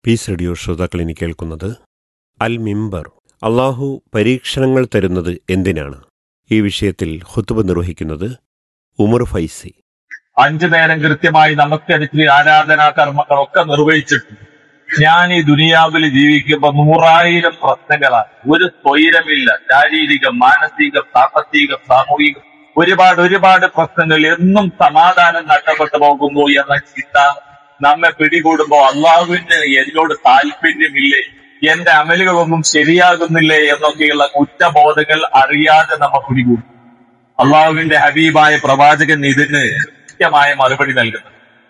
Piece radio ശ്രോതാക്കൾ ഇനി കേൾക്കുന്നത് അൽ മിമ്പർ അള്ളാഹു പരീക്ഷണങ്ങൾ തരുന്നത് എന്തിനാണ് ഈ വിഷയത്തിൽ ഹുത്തുബ നിർവഹിക്കുന്നത് ഉമർ ഫൈസി അഞ്ചു നേരം കൃത്യമായി നമസ്കരിച്ച് ആരാധനാ കർമ്മങ്ങളൊക്കെ നിർവഹിച്ചിട്ട് ഞാൻ ഈ ദുനിയാവിൽ ജീവിക്കുമ്പോ നൂറായിരം പ്രശ്നങ്ങളാണ് ഒരു സ്വൈരമില്ല ശാരീരിക മാനസിക സാമ്പത്തിക സാമൂഹിക ഒരുപാട് ഒരുപാട് പ്രശ്നങ്ങൾ എന്നും സമാധാനം നഷ്ടപ്പെട്ടു പോകുന്നു എന്ന ചിന്ത നമ്മെ പിടികൂടുമ്പോ അള്ളാഹുവിന് എന്നോട് താല്പര്യമില്ലേ എന്റെ അമലുകളൊന്നും ശരിയാകുന്നില്ലേ എന്നൊക്കെയുള്ള കുറ്റബോധങ്ങൾ അറിയാതെ നമ്മ പിടികൂടും അള്ളാഹുവിന്റെ ഹബീബായ പ്രവാചകൻ ഇതിന് കൃത്യമായ മറുപടി നൽകുന്നത്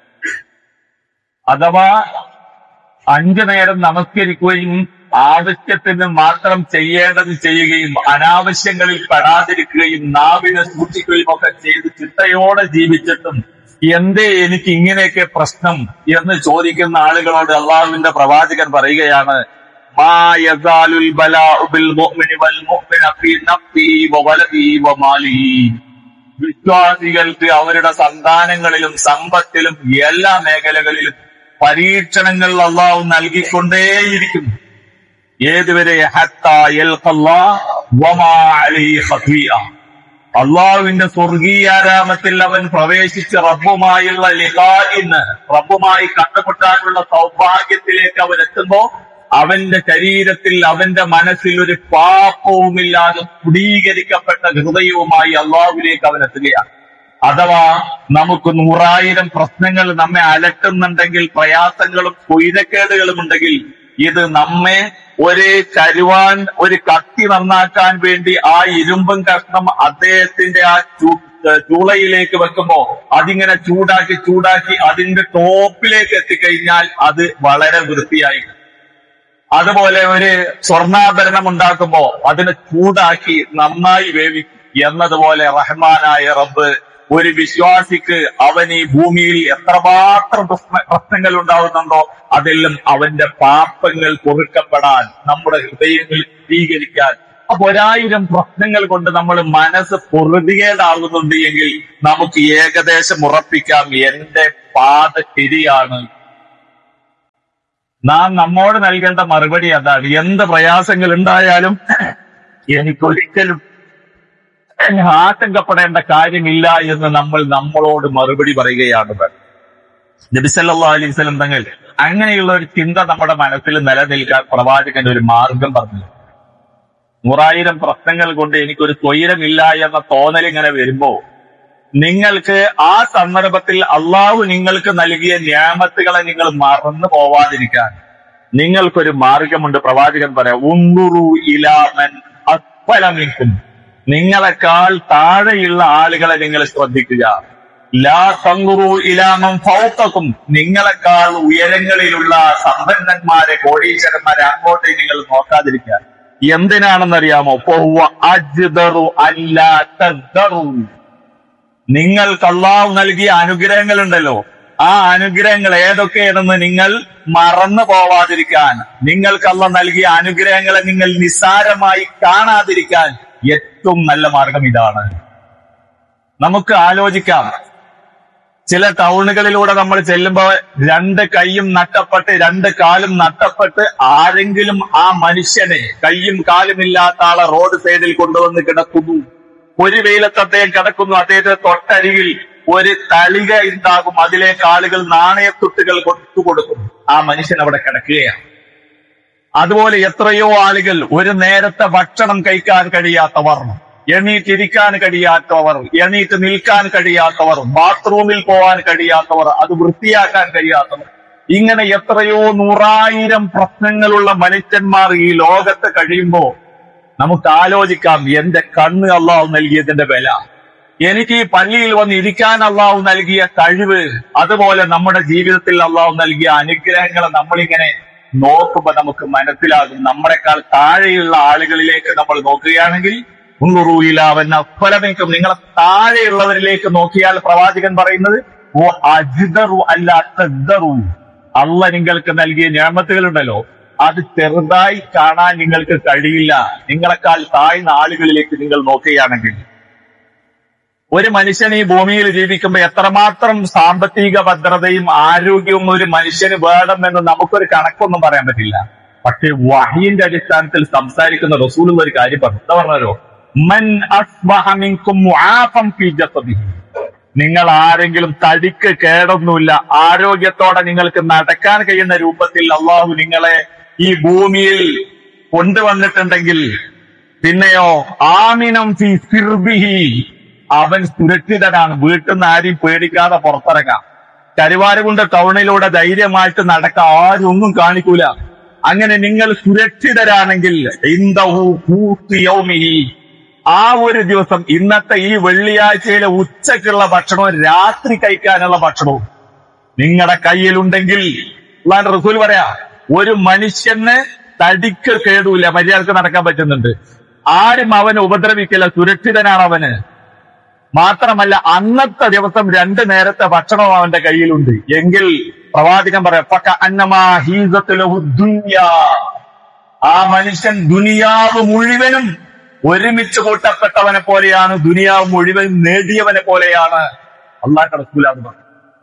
അഥവാ അഞ്ചു നേരം നമസ്കരിക്കുകയും ആവശ്യത്തിന് മാത്രം ചെയ്യേണ്ടത് ചെയ്യുകയും അനാവശ്യങ്ങളിൽ പെടാതിരിക്കുകയും നാവിനെ സൂക്ഷിക്കുകയും ഒക്കെ ചെയ്ത് ചിട്ടയോടെ ജീവിച്ചിട്ടും എന്തേ എനിക്ക് ഇങ്ങനെയൊക്കെ പ്രശ്നം എന്ന് ചോദിക്കുന്ന ആളുകളോട് അള്ളാഹുവിന്റെ പ്രവാചകൻ പറയുകയാണ് മാ യസാലുൽ ബലാഉ ബിൽ മുഅ്മിനി വൽ മുഅ്മിന ഫീ നഫ്സിഹി വ വലദിഹി വ മാലിഹി വിശ്വാസികൾക്ക് അവരുടെ സന്താനങ്ങളിലും സമ്പത്തിലും എല്ലാ മേഖലകളിലും പരീക്ഷണങ്ങൾ അള്ളാഹു നൽകിക്കൊണ്ടേയിരിക്കുന്നു ഏതുവരെ ഹത്താ യൽഖല്ലാ വമാ അലൈഹി ഖഫിയ അള്ളാഹുവിന്റെ സ്വർഗീയാരാമത്തിൽ അവൻ പ്രവേശിച്ച് റബ്ബുമായുള്ള ലിഹായിന്ന് റബ്ബുമായി കണ്ടുമുട്ടാനുള്ള സൗഭാഗ്യത്തിലേക്ക് അവൻ എത്തുമ്പോ അവന്റെ ശരീരത്തിൽ അവന്റെ മനസ്സിൽ ഒരു പാപവുമില്ലാതെ ക്രോഡീകരിക്കപ്പെട്ട ഹൃദയവുമായി അള്ളാഹുവിലേക്ക് അവൻ എത്തുകയാണ് അഥവാ നമുക്ക് നൂറായിരം പ്രശ്നങ്ങൾ നമ്മെ അലട്ടുന്നുണ്ടെങ്കിൽ പ്രയാസങ്ങളും സ്വൈരക്കേടുകളും ഉണ്ടെങ്കിൽ ഇത് നമ്മെ ഒരു കരുവാൻ ഒരു കത്തി നന്നാക്കാൻ വേണ്ടി ആ ഇരുമ്പും കഷ്ണം അദ്ദേഹത്തിന്റെ ആ ചൂ- ചൂളയിലേക്ക് വെക്കുമ്പോ അതിങ്ങനെ ചൂടാക്കി ചൂടാക്കി അതിന്റെ ടോപ്പിലേക്ക് എത്തിക്കഴിഞ്ഞാൽ അത് വളരെ വൃത്തിയായി അതുപോലെ ഒരു സ്വർണ്ണാഭരണം ഉണ്ടാക്കുമ്പോ അതിനെ ചൂടാക്കി നന്നായി വേവിക്കും എന്നതുപോലെ റഹ്മാനായ റബ്ബ് ഒരു വിശ്വാസിക്ക് അവൻ ഈ ഭൂമിയിൽ എത്രമാത്രം പ്രശ്ന പ്രശ്നങ്ങൾ ഉണ്ടാവുന്നുണ്ടോ അതെല്ലാം അവന്റെ പാപങ്ങൾ പൊറുക്കപ്പെടാൻ നമ്മുടെ ഹൃദയങ്ങൾ സ്വീകരിക്കാൻ അപ്പൊ ഒരായിരം പ്രശ്നങ്ങൾ കൊണ്ട് നമ്മൾ മനസ്സ് പൊറുതികേടാകുന്നുണ്ട് എങ്കിൽ നമുക്ക് ഏകദേശം ഉറപ്പിക്കാം എന്റെ പാത ശരിയാണ് നാം നമ്മോട് നൽകേണ്ട മറുപടി അതാണ് എന്ത് പ്രയാസങ്ങൾ ഉണ്ടായാലും എനിക്കൊരിക്കലും ആശങ്കപ്പെടേണ്ട കാര്യമില്ല എന്ന് നമ്മൾ നമ്മളോട് മറുപടി പറയുകയാണ് വേണ്ടത്. നബി സല്ലല്ലാഹു അലൈഹി വസല്ലം തങ്ങൾ അങ്ങനെയുള്ള ഒരു ചിന്ത നമ്മുടെ മനസ്സിൽ നിലനിൽക്കാൻ പ്രവാചകന്റെ ഒരു മാർഗം പറഞ്ഞു നൂറായിരം പ്രശ്നങ്ങൾ കൊണ്ട് എനിക്കൊരു സ്വൈരമില്ല എന്ന തോന്നൽ ഇങ്ങനെ വരുമ്പോ നിങ്ങൾക്ക് ആ സന്ദർഭത്തിൽ അള്ളാഹു നിങ്ങൾക്ക് നൽകിയ ന്യാമത്തുകളെ നിങ്ങൾ മറന്നു പോവാതിരിക്കാൻ നിങ്ങൾക്കൊരു മാർഗമുണ്ട് പ്രവാചകൻ പറയാം ഉങ്കുറു ഇലാമൻ അസ്ഫലമിക്കും നിങ്ങളെക്കാൾ താഴെയുള്ള ആളുകളെ നിങ്ങൾ ശ്രദ്ധിക്കുക ലാ തങ്കുറു ഇലാമം ഫൗക്കക്കും നിങ്ങളെക്കാൾ ഉയരങ്ങളിലുള്ള സമ്പന്നന്മാരെ കോടീശ്വരന്മാരെ അങ്ങോട്ടേ നിങ്ങൾ നോക്കാതിരിക്കുക എന്തിനാണെന്നറിയാമോ ഫഹുവ അജ്ദറു അല്ലാ തദ്ദറു നിങ്ങൾക്ക് അള്ളാഹു നൽകിയ അനുഗ്രഹങ്ങൾ ഉണ്ടല്ലോ ആ അനുഗ്രഹങ്ങൾ ഏതൊക്കെയാണെന്ന് നിങ്ങൾ മറന്നു പോവാതിരിക്കാൻ നിങ്ങൾക്ക് അള്ള നൽകിയ അനുഗ്രഹങ്ങളെ നിങ്ങൾ നിസ്സാരമായി കാണാതിരിക്കാൻ ഏറ്റവും നല്ല മാർഗം ഇതാണ് നമുക്ക് ആലോചിക്കാം ചില ടൗണുകളിലൂടെ നമ്മൾ ചെല്ലുമ്പോ രണ്ട് കൈയും നട്ടപ്പെട്ട് രണ്ട് കാലും നട്ടപ്പെട്ട് ആരെങ്കിലും ആ മനുഷ്യനെ കൈയും കാലും ഇല്ലാത്ത ആളെ റോഡ് സൈഡിൽ കൊണ്ടുവന്ന് കിടക്കുന്നു ഒരു വെയിലത്ത് അദ്ദേഹം കിടക്കുന്നു അദ്ദേഹത്തെ തൊട്ടരികിൽ ഒരു തളിക ഉണ്ടാകും അതിലേക്ക് ആളുകൾ നാണയത്തുട്ടുകൾ കൊടുത്തു കൊടുക്കും ആ മനുഷ്യൻ അവിടെ കിടക്കുകയാണ് അതുപോലെ എത്രയോ ആളുകൾ ഒരു നേരത്തെ ഭക്ഷണം കഴിക്കാൻ കഴിയാത്തവർ എണീറ്റിരിക്കാൻ കഴിയാത്തവർ എണീറ്റ് നിൽക്കാൻ കഴിയാത്തവർ ബാത്റൂമിൽ പോകാൻ കഴിയാത്തവർ അത് വൃത്തിയാക്കാൻ കഴിയാത്തവർ ഇങ്ങനെ എത്രയോ നൂറായിരം പ്രശ്നങ്ങളുള്ള മനുഷ്യന്മാർ ഈ ലോകത്ത് കഴിയുമ്പോ നമുക്ക് ആലോചിക്കാം എന്റെ കണ്ണ് അള്ളാഹു നൽകിയതിന്റെ വില എനിക്ക് ഈ പള്ളിയിൽ വന്ന് ഇരിക്കാൻ അള്ളാഹു നൽകിയ കഴിവ് അതുപോലെ നമ്മുടെ ജീവിതത്തിൽ അള്ളാഹു നൽകിയ അനുഗ്രഹങ്ങളെ നമ്മളിങ്ങനെ നോക്കുമ്പോ നമുക്ക് മനസ്സിലാകും നമ്മളെക്കാൾ താഴെയുള്ള ആളുകളിലേക്ക് നമ്മൾ നോക്കുകയാണെങ്കിൽ ഉള്ളുറൂയിലാവൻ അഫലമേക്കും നിങ്ങളെ താഴെയുള്ളവരിലേക്ക് നോക്കിയാൽ പ്രവാചകൻ പറയുന്നത് ഓ അജിതറു അല്ല തദ്ദറു അള്ള നിങ്ങൾക്ക് നൽകിയ ഞാമത്തുകളുണ്ടല്ലോ അത് ചെറുതായി കാണാൻ നിങ്ങൾക്ക് കഴിയില്ല നിങ്ങളെക്കാൾ താഴ്ന്ന ആളുകളിലേക്ക് നിങ്ങൾ നോക്കുകയാണെങ്കിൽ ഒരു മനുഷ്യൻ ഈ ഭൂമിയിൽ ജീവിക്കുമ്പോൾ എത്രമാത്രം സാമ്പത്തിക ഭദ്രതയും ആരോഗ്യവും ഒരു മനുഷ്യന് വേണമെന്ന് നമുക്കൊരു കണക്കൊന്നും പറയാൻ പറ്റില്ല പക്ഷെ വഹിന്റെ അടിസ്ഥാനത്തിൽ സംസാരിക്കുന്ന റസൂൽ ഒരു കാര്യം പറഞ്ഞു എന്താ പറഞ്ഞോ മൻ അസ്ബഹ മിൻകും മുആഫൻ ഫീ ജസദിഹി നിങ്ങൾ ആരെങ്കിലും തടിക്ക് കേടൊന്നുമില്ല ആരോഗ്യത്തോടെ നിങ്ങൾക്ക് നടക്കാൻ കഴിയുന്ന രൂപത്തിൽ അള്ളാഹു നിങ്ങളെ ഈ ഭൂമിയിൽ കൊണ്ടുവന്നിട്ടുണ്ടെങ്കിൽ പിന്നെയോ ആമിനം ഫി സിർബിഹി അവൻ സുരക്ഷിതനാണ് വീട്ടിൽ നിന്ന് ആരെയും പേടിക്കാതെ പുറത്തിറങ്ങാം കരുവാരകുണ്ട് ടൗണിലൂടെ ധൈര്യമായിട്ട് നടക്കാം ആരും ഒന്നും കാണിക്കൂല അങ്ങനെ നിങ്ങൾ സുരക്ഷിതരാണെങ്കിൽ ഇന്ദഹു ഖൂത്ത് യൗമിഹി. ആ ഒരു ദിവസം ഇന്നത്തെ ഈ വെള്ളിയാഴ്ചയിലെ ഉച്ചക്കുള്ള ഭക്ഷണവും രാത്രി കഴിക്കാനുള്ള ഭക്ഷണവും നിങ്ങളുടെ കയ്യിലുണ്ടെങ്കിൽ അള്ളാന്റെ റസൂൽ പറയാ ഒരു മനുഷ്യന് തടിക്ക് കേടൂല മര്യാദക്ക് നടക്കാൻ പറ്റുന്നുണ്ട് ആരും അവനെ ഉപദ്രവിക്കില്ല സുരക്ഷിതനാണ് അവന് മാത്രമല്ല അന്നത്തെ ദിവസം രണ്ട് നേരത്തെ ഭക്ഷണവും അവന്റെ കയ്യിലുണ്ട് എങ്കിൽ പ്രവാചകൻ പറയാം "ഫക അന്നമാ ഹീസത്തുലഹു ദുനിയാ." ആ മനുഷ്യൻ ദുനിയാവ് മുഴുവനും ഒരുമിച്ച് കൂട്ടപ്പെട്ടവനെ പോലെയാണ് ദുനിയാവ് മുഴുവൻ നേടിയവനെ പോലെയാണ് അള്ളാഹ് റസൂലാന്ന് പറഞ്ഞു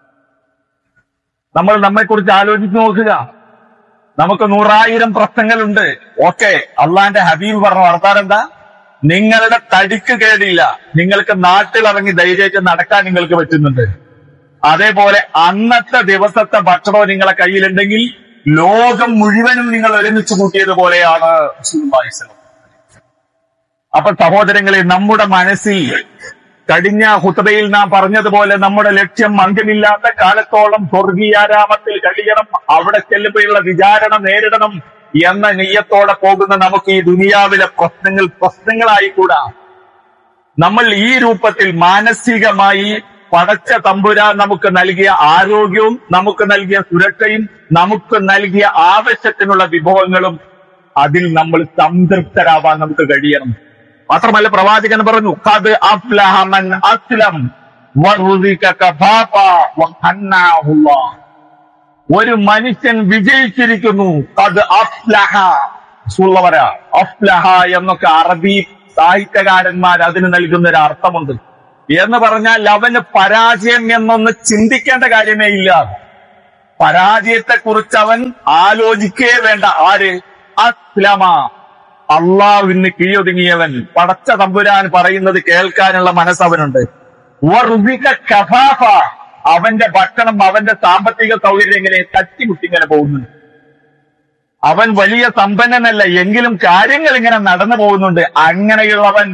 നമ്മൾ നമ്മെ കുറിച്ച് ആലോചിച്ച് നോക്കുക നമുക്ക് നൂറായിരം പ്രശ്നങ്ങളുണ്ട് ഓക്കെ അള്ളാന്റെ ഹബീബ് പറഞ്ഞ വർത്താനം എന്താ നിങ്ങളുടെ തടിക്ക് കേടില്ല നിങ്ങൾക്ക് നാട്ടിലിറങ്ങി ധൈര്യമായിട്ട് നടക്കാൻ നിങ്ങൾക്ക് പറ്റുന്നുണ്ട് അതേപോലെ അന്നത്തെ ദിവസത്തെ ഭക്ഷണവും നിങ്ങളെ കയ്യിലുണ്ടെങ്കിൽ ലോകം മുഴുവനും നിങ്ങൾ ഒരുമിച്ച് കൂട്ടിയതുപോലെയാണ് റസൂലുള്ളാഹി സ്വല്ലല്ലാഹു അലൈഹി വസല്ലം. അപ്പൊ സഹോദരങ്ങളെ നമ്മുടെ മനസ്സിൽ കഴിഞ്ഞ ഹുത്തബയിൽ നാം പറഞ്ഞതുപോലെ നമ്മുടെ ലക്ഷ്യം മംഗമില്ലാത്ത കാലത്തോളം സ്വർഗീയാരാമത്തിൽ കഴിയണം അവിടെ ചെല്ലുമ്പോഴുള്ള വിചാരണ നേരിടണം എന്ന നെയ്യത്തോടെ പോകുന്ന നമുക്ക് ഈ ദുനിയാവിലെ പ്രശ്നങ്ങൾ പ്രശ്നങ്ങളായി കൂടാ നമ്മൾ ഈ രൂപത്തിൽ മാനസികമായി പടച്ച തമ്പുരാൻ നമുക്ക് നൽകിയ ആരോഗ്യവും നമുക്ക് നൽകിയ സുരക്ഷയും നമുക്ക് നൽകിയ ആവശ്യത്തിനുള്ള വിഭവങ്ങളും അതിൽ നമ്മൾ സംതൃപ്തരാവാൻ നമുക്ക് കഴിയണം മാത്രമല്ല പ്രവാചകൻ പറഞ്ഞു "ഖദ് അഫ്ലഹ മൻ അസ്ലം വറുസിക കഫാഫ വഖന്നാഹുല്ലാഹ്." ഒരു മനുഷ്യൻ വിജയിച്ചിരിക്കുന്നു അത് അഫ്ലഹ റസൂലുള്ള പറയാ അഫ്ലഹ എന്നൊക്കെ അറബി സാഹിത്യകാരന്മാർ അതിന് നൽകുന്ന ഒരു അർത്ഥമുണ്ട് എന്ന് പറഞ്ഞാൽ അവന് പരാജയം എന്നൊന്ന് ചിന്തിക്കേണ്ട കാര്യമേ ഇല്ല പരാജയത്തെ കുറിച്ച് അവൻ ആലോചിക്കേ വേണ്ട ആര് അസ്ലമ അള്ളാഹുവിന് കീഴൊതുങ്ങിയവൻ പടച്ച തമ്പുരാൻ പറയുന്നത് കേൾക്കാനുള്ള മനസ്സ് അവനുണ്ട് വറുസിക കഫാഫ അവന്റെ ഭക്ഷണം അവന്റെ സാമ്പത്തിക സൗകര്യം എങ്ങനെ തട്ടിമുട്ടി ഇങ്ങനെ പോകുന്നുണ്ട് അവൻ വലിയ സമ്പന്നനല്ല എങ്കിലും കാര്യങ്ങൾ ഇങ്ങനെ നടന്നു പോകുന്നുണ്ട് അങ്ങനെയുള്ളവൻ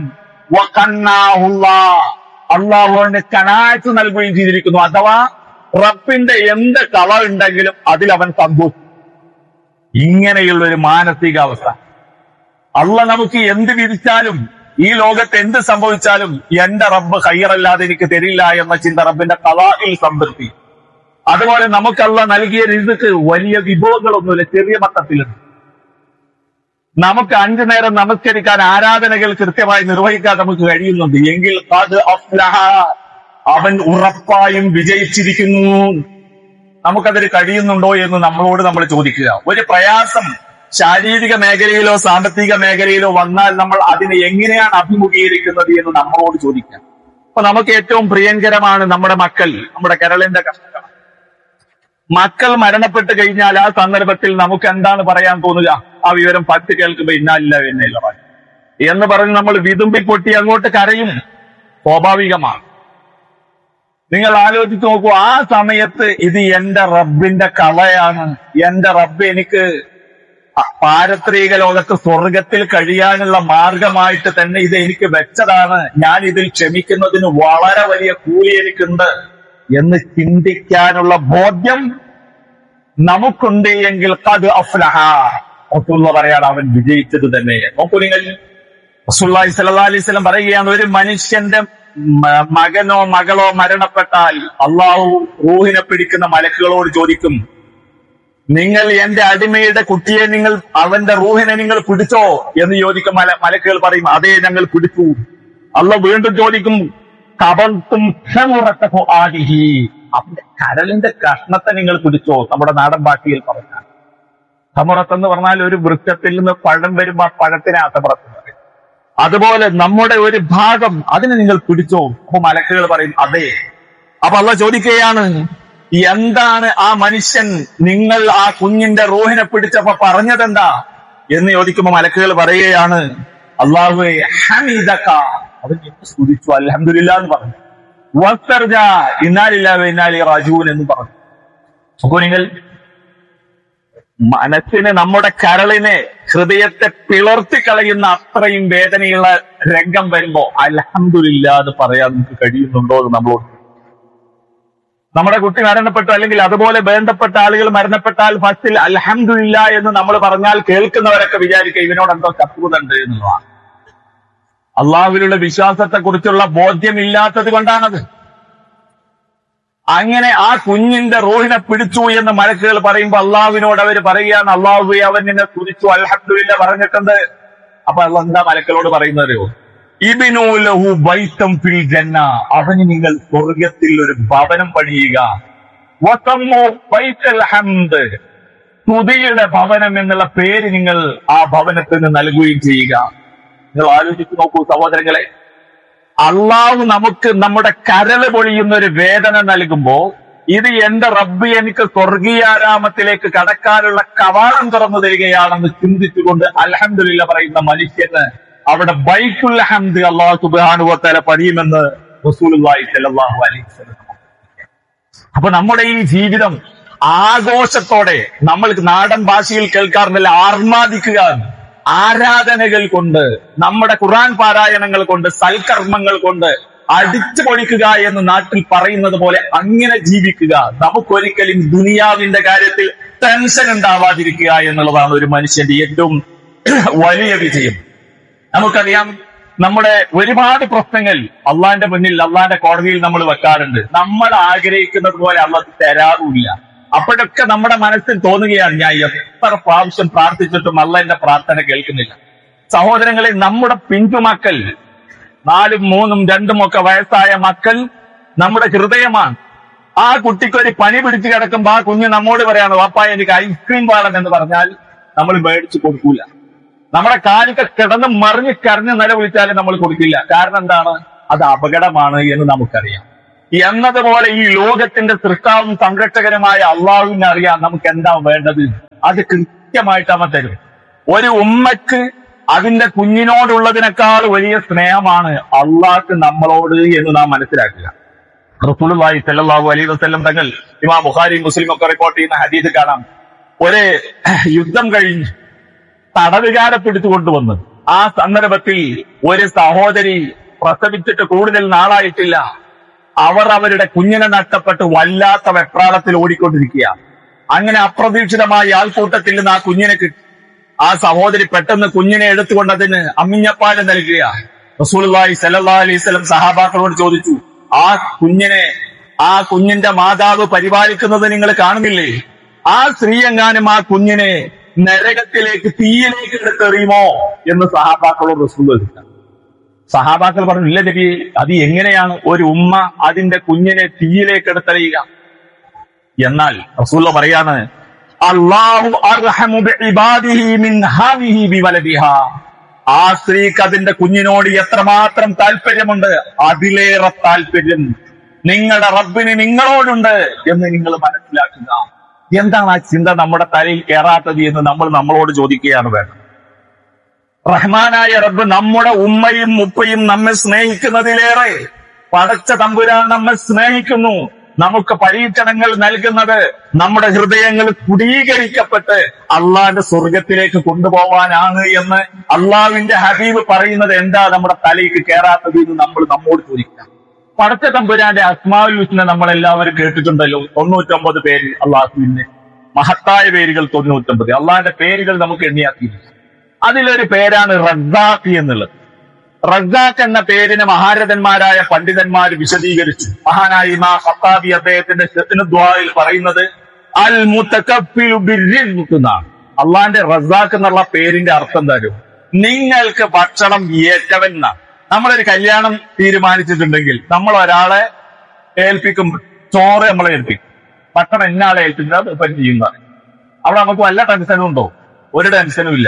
അള്ളാഹു അവന് കനാഴ്ച നൽകുകയും ചെയ്തിരിക്കുന്നു അഥവാ റബ്ബിന്റെ എന്ത് കള ഉണ്ടെങ്കിലും അതിൽ അവൻ സന്തോഷിക്കും ഇങ്ങനെയുള്ള ഒരു മാനസികാവസ്ഥ അള്ള നമുക്ക് എന്ത് വിധിച്ചാലും ഈ ലോകത്ത് എന്ത് സംഭവിച്ചാലും എന്റെ റബ്ബ് ഹൈറല്ലാതെ എനിക്ക് തരില്ല എന്ന ചിന്ത റബ്ബിന്റെ കലായിൽ സംതൃപ്തി അതുപോലെ നമുക്കല്ല നൽകിയ രിസുക്ക് വലിയ വിഭവങ്ങളൊന്നുമില്ല ചെറിയ മട്ടത്തിലുണ്ട് നമുക്ക് അഞ്ചു നേരം നമസ്കരിക്കാൻ ആരാധനകൾ കൃത്യമായി നിർവഹിക്കാൻ നമുക്ക് കഴിയുന്നുണ്ട് എങ്കിൽ അത് അഫ്ലഹ അവൻ ഉറപ്പായും വിജയിച്ചിരിക്കുന്നു നമുക്കതിന് കഴിയുന്നുണ്ടോ എന്ന് നമ്മളോട് നമ്മൾ ചോദിക്കുക ഒരു പ്രയാസം ശാരീരിക മേഖലയിലോ സാമ്പത്തിക മേഖലയിലോ വന്നാൽ നമ്മൾ അതിനെ എങ്ങനെയാണ് അഭിമുഖീകരിക്കുന്നത് എന്ന് നമ്മളോട് ചോദിക്കാം അപ്പൊ നമുക്ക് ഏറ്റവും പ്രിയങ്കരമാണ് നമ്മുടെ മക്കൾ നമ്മുടെ കേരളിന്റെ കഷ്ടങ്ങൾ മക്കൾ മരണപ്പെട്ട് കഴിഞ്ഞാൽ ആ സന്ദർഭത്തിൽ നമുക്ക് എന്താണ് പറയാൻ തോന്നുക ആ വിവരം പത്ത് കേൾക്കുമ്പോ ഇന്നാലില്ല എന്നില്ല എന്ന് പറഞ്ഞ് നമ്മൾ വിതുമ്പി പൊട്ടി അങ്ങോട്ട് കരയും സ്വാഭാവികമാണ് നിങ്ങൾ ആലോചിച്ച് നോക്കൂ ആ സമയത്ത് ഇത് എന്റെ റബ്ബിന്റെ കളയാണ് എന്റെ റബ്ബ് എനിക്ക് പാരത്രിക ലോകത്ത് സ്വർഗത്തിൽ കഴിയാനുള്ള മാർഗമായിട്ട് തന്നെ ഇത് എനിക്ക് വെച്ചതാണ് ഞാൻ ഇതിൽ ക്ഷമിക്കുന്നതിന് വളരെ വലിയ കൂലി എനിക്കുണ്ട് എന്ന് ചിന്തിക്കാനുള്ള ബോധ്യം നമുക്കുണ്ട് എങ്കിൽ കത് അഫ്ലഹ റസൂലുള്ള പറയാണ് അവൻ വിജയിച്ചത് തന്നെ നോക്കൂ നിങ്ങൾ റസൂല്ലായി സല്ലാ അലൈഹി സ്വലം പറയുകയാണ് ഒരു മനുഷ്യന്റെ മ- മകനോ മകളോ മരണപ്പെട്ടാൽ അള്ളാഹു റൂഹിനെ പിടിക്കുന്ന മലക്കുകളോട് ചോദിക്കും നിങ്ങൾ എന്റെ അടിമയുടെ കുട്ടിയെ നിങ്ങൾ അവന്റെ റൂഹിനെ നിങ്ങൾ പിടിച്ചോ എന്ന് ചോദിക്കും മല മലക്കുകൾ പറയും അതേ ഞങ്ങൾ പിടിച്ചു അല്ല വീണ്ടും ചോദിക്കും കബർത്തും ക്ഷമുറത്തോ ആദിഹി അവന്റെ കരളിന്റെ കഷ്ണത്തെ നിങ്ങൾ പിടിച്ചോ നമ്മുടെ നാടൻ ഭാഷയിൽ പറഞ്ഞാൽ സമറത്ത് എന്ന് പറഞ്ഞാൽ ഒരു വൃക്ഷത്തിൽ നിന്ന് പഴം വരുമ്പോ ആ പഴത്തിനെ അസമറത്ത് പറയും അതുപോലെ നമ്മുടെ ഒരു ഭാഗം അതിനെ നിങ്ങൾ പിടിച്ചോ അപ്പൊ മലക്കുകൾ പറയും അതെ അപ്പൊ അള്ള ചോദിക്കുകയാണ് എന്താണ് ആ മനുഷ്യൻ നിങ്ങൾ ആ കുഞ്ഞിന്റെ റൂഹിനെ പിടിച്ചപ്പോ പറഞ്ഞതെന്താ എന്ന് ചോദിക്കുമ്പോ മലക്കുകൾ പറയുകയാണ് അള്ളാഹുവെ ഹമീദക്ക അവൻ എന്നെ സ്തുതിച്ചു അൽഹംദുലില്ലാ എന്ന് പറഞ്ഞു വസ്തർജ ഇന്നാലില്ലാ ഇന്നാലി റാജൂൻ എന്ന് പറഞ്ഞു അപ്പോ നിങ്ങൾ മനസ്സിനെ നമ്മുടെ കരളിനെ ഹൃദയത്തെ പിളർത്തി കളയുന്ന അത്രയും വേദനയുള്ള രംഗം വരുമ്പോ അൽഹംദുലില്ല എന്ന് പറയാൻ നമുക്ക് കഴിയുന്നുണ്ടോ എന്ന് നമ്മളോട് നമ്മുടെ കുട്ടി മരണപ്പെട്ടു അല്ലെങ്കിൽ അതുപോലെ വേണ്ടപ്പെട്ട ആളുകൾ മരണപ്പെട്ടാൽ ഫസ്റ്റിൽ അൽഹംദുലില്ല എന്ന് നമ്മൾ പറഞ്ഞാൽ കേൾക്കുന്നവരൊക്കെ വിചാരിക്കുക ഇവനോട് എന്തോ ശത്രുത ഉണ്ട് എന്നുള്ളതാണ് അള്ളാഹുവിലുള്ള വിശ്വാസത്തെ കുറിച്ചുള്ള ബോധ്യമില്ലാത്തത് കൊണ്ടാണത് അങ്ങനെ ആ കുഞ്ഞിന്റെ റൂഹിനെ പിടിച്ചു എന്ന് മലക്കുകൾ പറയുമ്പോ അള്ളാഹുവിനോട് അവർ പറയുകയാണ് അള്ളാഹു അവൻ നിന്നെ തുതിച്ചു അൽഹംദുലില്ല പറഞ്ഞിട്ടുണ്ട് അപ്പൊ അള്ളാഹ് എന്താ മലക്കളോട് പറയുന്നതോ ഇബിനു ലഹു ബൈത്തം ഫിൽ ജന്ന അവന് നിങ്ങൾ സ്വർഗത്തിൽ ഒരു ഭവനം പണിയുക വസമ്മു ബൈത്തൽ ഹംദ് സ്തുതിയുടെ ഭവനം എന്നുള്ള പേര് നിങ്ങൾ ആ ഭവനത്തിന് നൽകുകയും ചെയ്യുക നിങ്ങൾ ആലോചിച്ച് നോക്കൂ സഹോദരങ്ങളെ അള്ളാഹു നമുക്ക് നമ്മുടെ കരള് പൊളിയുന്ന ഒരു വേദന നൽകുമ്പോ ഇത് എന്റെ റബ്ബ് എനിക്ക് സ്വർഗീയാരാമത്തിലേക്ക് കടക്കാനുള്ള കവാടം തുറന്നു തരികയാണെന്ന് ചിന്തിച്ചുകൊണ്ട് അൽഹംദുലില്ല പറയുന്ന മനുഷ്യന് അവിടെ ബൈക്കുൽ ഹംദ് അള്ളാഹു സുബാനുവത്തല പണിയുമെന്ന് റസൂലുള്ളാഹി സ്വല്ലല്ലാഹു അലൈഹി വസല്ലം അപ്പൊ നമ്മുടെ ഈ ജീവിതം ആഘോഷത്തോടെ നമ്മൾ നാടൻ ഭാഷയിൽ കേൾക്കാറുണ്ടല്ലോ ആർമാദിക്കുക ആരാധനകൾ കൊണ്ട് നമ്മുടെ ഖുറാൻ പാരായണങ്ങൾ കൊണ്ട് സൽക്കർമ്മങ്ങൾ കൊണ്ട് അടിച്ചു പൊളിക്കുക എന്ന് നാട്ടിൽ പറയുന്നത് പോലെ അങ്ങനെ ജീവിക്കുക നമുക്കൊരിക്കലും ദുനിയാവിന്റെ കാര്യത്തിൽ ടെൻഷൻ ഉണ്ടാവാതിരിക്കുക എന്നുള്ളതാണ് ഒരു മനുഷ്യന്റെ ഏറ്റവും വലിയ വിജയം നമുക്കറിയാം നമ്മുടെ ഒരുപാട് പ്രശ്നങ്ങൾ അള്ളാന്റെ മുന്നിൽ അള്ളാന്റെ കോടതിയിൽ നമ്മൾ വെക്കാറുണ്ട് നമ്മൾ ആഗ്രഹിക്കുന്നത് പോലെ അള്ളാഹ് തരാറുമില്ല അപ്പോഴൊക്കെ നമ്മുടെ മനസ്സിൽ തോന്നുകയാണ് ഞാൻ എത്ര പ്രാവശ്യം പ്രാർത്ഥിച്ചിട്ടും അല്ല എന്റെ പ്രാർത്ഥന കേൾക്കുന്നില്ല സഹോദരങ്ങളെ നമ്മുടെ പിഞ്ചുമക്കൾ നാലും മൂന്നും രണ്ടും ഒക്കെ വയസ്സായ മക്കൾ നമ്മുടെ ഹൃദയമാണ് ആ കുട്ടിക്ക് ഒരു പനി പിടിച്ചു കിടക്കുമ്പോ ആ കുഞ്ഞ് നമ്മോട് പറയാണ് വാപ്പാ എനിക്ക് ഐസ്ക്രീം വേണം എന്ന് പറഞ്ഞാൽ നമ്മൾ മേടിച്ചു കൊടുക്കൂല നമ്മുടെ കാലിക്ക് കിടന്ന് മറിഞ്ഞ് കരഞ്ഞ് നിലവിളിച്ചാലും നമ്മൾ കൊടുക്കില്ല കാരണം എന്താണ് അത് അപകടമാണ് എന്ന് നമുക്കറിയാം എന്നതുപോലെ ഈ ലോകത്തിന്റെ സൃഷ്ടാവും സംരക്ഷകരുമായ അള്ളാഹുവിനെ അറിയാം നമുക്ക് എന്താ വേണ്ടത് അത് കൃത്യമായിട്ട് അവൻ തരും ഒരു ഉമ്മക്ക് അതിന്റെ കുഞ്ഞിനോടുള്ളതിനേക്കാൾ വലിയ സ്നേഹമാണ് അള്ളാഹ്ക്ക് നമ്മളോട് എന്ന് നാം മനസ്സിലാക്കുക റസൂലുള്ളാഹി സല്ലല്ലാഹു അലൈഹി വസല്ലം തങ്ങൾ ഇമാം ബുഖാരി മുസ്ലിം ഒക്കെ റിപ്പോർട്ട് ചെയ്യുന്ന ഹദീസ് കാണാം ഒരു യുദ്ധം കഴിഞ്ഞ് തടവുകാരെ പിടിച്ചു കൊണ്ടുവന്ന് ആ സന്ദർഭത്തിൽ ഒരു സഹോദരി പ്രസവിച്ചിട്ട് കൂടുതൽ നാളായിട്ടില്ല അവർ അവരുടെ കുഞ്ഞിനെ നഷ്ടപ്പെട്ട് വല്ലാത്ത വെപ്രാളത്തിൽ ഓടിക്കൊണ്ടിരിക്കുക അങ്ങനെ അപ്രതീക്ഷിതമായി ആൾക്കൂട്ടത്തിൽ നിന്ന് ആ കുഞ്ഞിനെ കിട്ടി ആ സഹോദരി പെട്ടെന്ന് കുഞ്ഞിനെ എടുത്തുകൊണ്ട് അതിന് അമ്മിഞ്ഞപ്പാല് നൽകുക റസൂലുള്ളാഹി സല്ലല്ലാഹു അലൈഹി വസല്ലം സഹാബാക്കളോട് ചോദിച്ചു ആ കുഞ്ഞിനെ ആ കുഞ്ഞിന്റെ മാതാവ് പരിപാലിക്കുന്നത് നിങ്ങൾ കാണുന്നില്ലേ ആ സ്ത്രീ എങ്ങാനും ആ കുഞ്ഞിനെ നരകത്തിലേക്ക് തീയിലേക്ക് എടുത്തെറിയുമോ എന്ന് സഹാബാക്കളോട് റസൂൽ ചോദിച്ചു സഹാബാക്കൾ പറഞ്ഞു ഇല്ല നബി അത് എങ്ങനെയാണ് ഒരു ഉമ്മ അതിന്റെ കുഞ്ഞിനെ തീയിലേക്ക് എടുത്തെറിയുക എന്നാൽ റസൂല്ല പറയാണ് അള്ളാഹു അർഹമു ബിഇബാദിഹി മിൻ ഹാദിഹി ബിവലദിഹാ ആ സ്ത്രീക്ക് അതിന്റെ കുഞ്ഞിനോട് എത്രമാത്രം താല്പര്യമുണ്ട് അതിലേറെ താല്പര്യം നിങ്ങളുടെ റബ്ബിന് നിങ്ങളോടുണ്ട് എന്ന് നിങ്ങൾ മനസ്സിലാക്കുക എന്താണ് ആ ചിന്ത നമ്മുടെ തലയിൽ കയറാത്തത് എന്ന് നമ്മൾ നമ്മളോട് ചോദിക്കുകയാണ് വേണ്ടത് റഹ്മാനായ റബ്ബ് നമ്മുടെ ഉമ്മയും ഉപ്പയും നമ്മെ സ്നേഹിക്കുന്നതിലേറെ പടച്ച തമ്പുരാൻ നമ്മെ സ്നേഹിക്കുന്നു നമുക്ക് പരീക്ഷണങ്ങൾ നൽകുന്നത് നമ്മുടെ ഹൃദയങ്ങൾ കുടീകരിക്കപ്പെട്ട് അള്ളാന്റെ സ്വർഗത്തിലേക്ക് കൊണ്ടുപോവാനാണ് എന്ന് അള്ളാവിന്റെ ഹബീബ് പറയുന്നത് എന്താ നമ്മുടെ തലയ്ക്ക് കയറാത്തത് എന്ന് നമ്മൾ നമ്മോട് ചോദിക്കാം പടച്ച തമ്പുരാന്റെ അസ്മാവുൽ ഹുസ്നെ നമ്മൾ എല്ലാവരും കേട്ടിട്ടുണ്ടല്ലോ തൊണ്ണൂറ്റൊമ്പത് പേര് അള്ളാഹുവിന്റെ മഹത്തായ പേരുകൾ തൊണ്ണൂറ്റൊമ്പത് അള്ളാഹിന്റെ പേരുകൾ നമുക്ക് എണ്ണിയാക്കിയില്ല അതിലൊരു പേരാണ് റസാഖ് എന്നുള്ളത് റസാഖ് എന്ന പേരിന് മഹാരഥന്മാരായ പണ്ഡിതന്മാർ വിശദീകരിച്ചു മഹാനായ ഇമാ ഖത്താബി അദ്ദേഹത്തിന്റെ ദ്വായിൽ പറയുന്നത് അൽ മുത്തക്കഫിലു ബിർരിസ്ഖ് എന്നാണ് അള്ളാന്റെ റസാഖ് എന്നുള്ള പേരിന്റെ അർത്ഥം തരും നിങ്ങൾക്ക് ഭക്ഷണം ഏറ്റവൻ എന്നാണ് നമ്മളൊരു കല്യാണം തീരുമാനിച്ചിട്ടുണ്ടെങ്കിൽ നമ്മൾ ഒരാളെ ഏൽപ്പിക്കും ചോറ് നമ്മളെ ഏൽപ്പിക്കും ഭക്ഷണം ഇന്നാളെ ഏൽപ്പിക്കുന്നത് അത് ഇപ്പം ചെയ്യുന്നതാണ് അവിടെ നമുക്ക് വല്ല ടെൻഷനും ഉണ്ടോ ഒരു ടെൻഷനും ഇല്ല